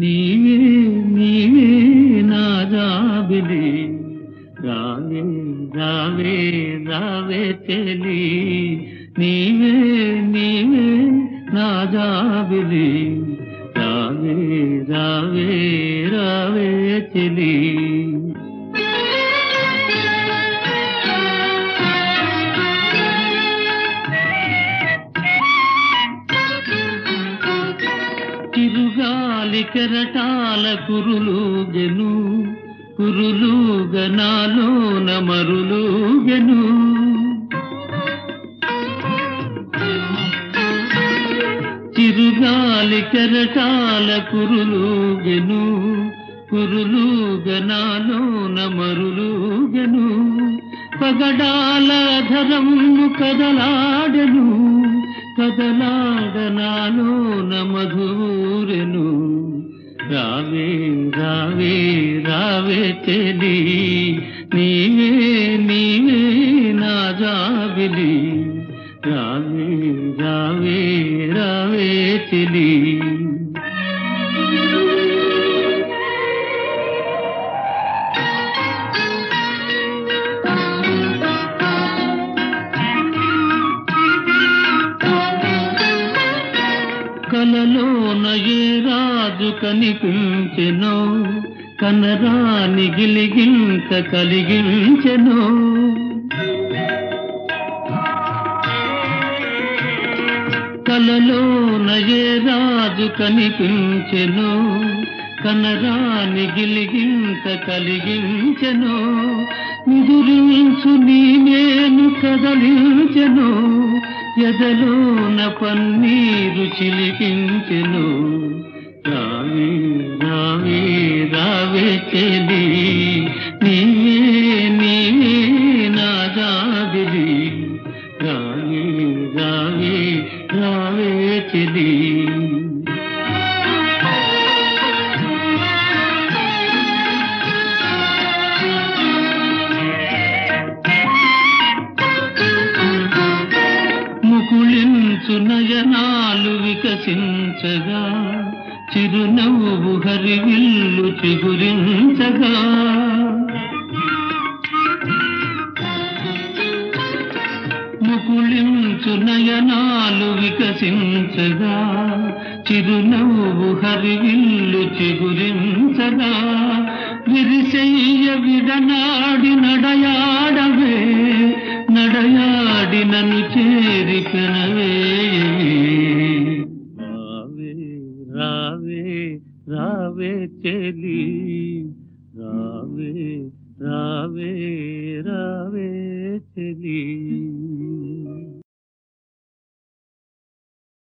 నీవే నీవే నా జాబిలి రావే రావే రావే చెలి నీవే నీవే నా జాబిలి రావే రావే రావే చెలి తిరుగాలి కెరటాల కురులు గెను కురులు గనాలోన మరులు గెను చిరుగాలి కెరటాల కురులు గెను కురులు గనాలోన మరులు గెను పగడాల ధరము కదలాడెను కదలాడనాలోన మధురెను రావే రావే రావే తెలి నీవే నీవే నా జాబిలి రావే రావే రావే చెలి కలలోన ఏ రాజు కనిపించెనో కనరాని గిలిగింత కలిగించెనో కలలోన ఏ రాజు కనిపించెనో కనరాని గిలిగింత కలిగించెనో నిదురించు నీ నేను కదలించెను ఎదలోన పన్నీరు చిలికించెను రావే రావే రావే చెలి నీవే నీవే నా జాబిలి రావే రావే రావే చెలి ముకుళించు నయనాలు వికసించగా చిరునవ్వు హరివిల్లు చిగురించగా ముకుళించు నయనాలు వికసించగా చిరునవ్వు హరివిల్లు చిగురించగా విరిసెయ్య విడనాడి నడయాడవే నడయాడి నన్ను చేరి కనవేయవే రావే రావే రావే చెలి రావే రావే రావే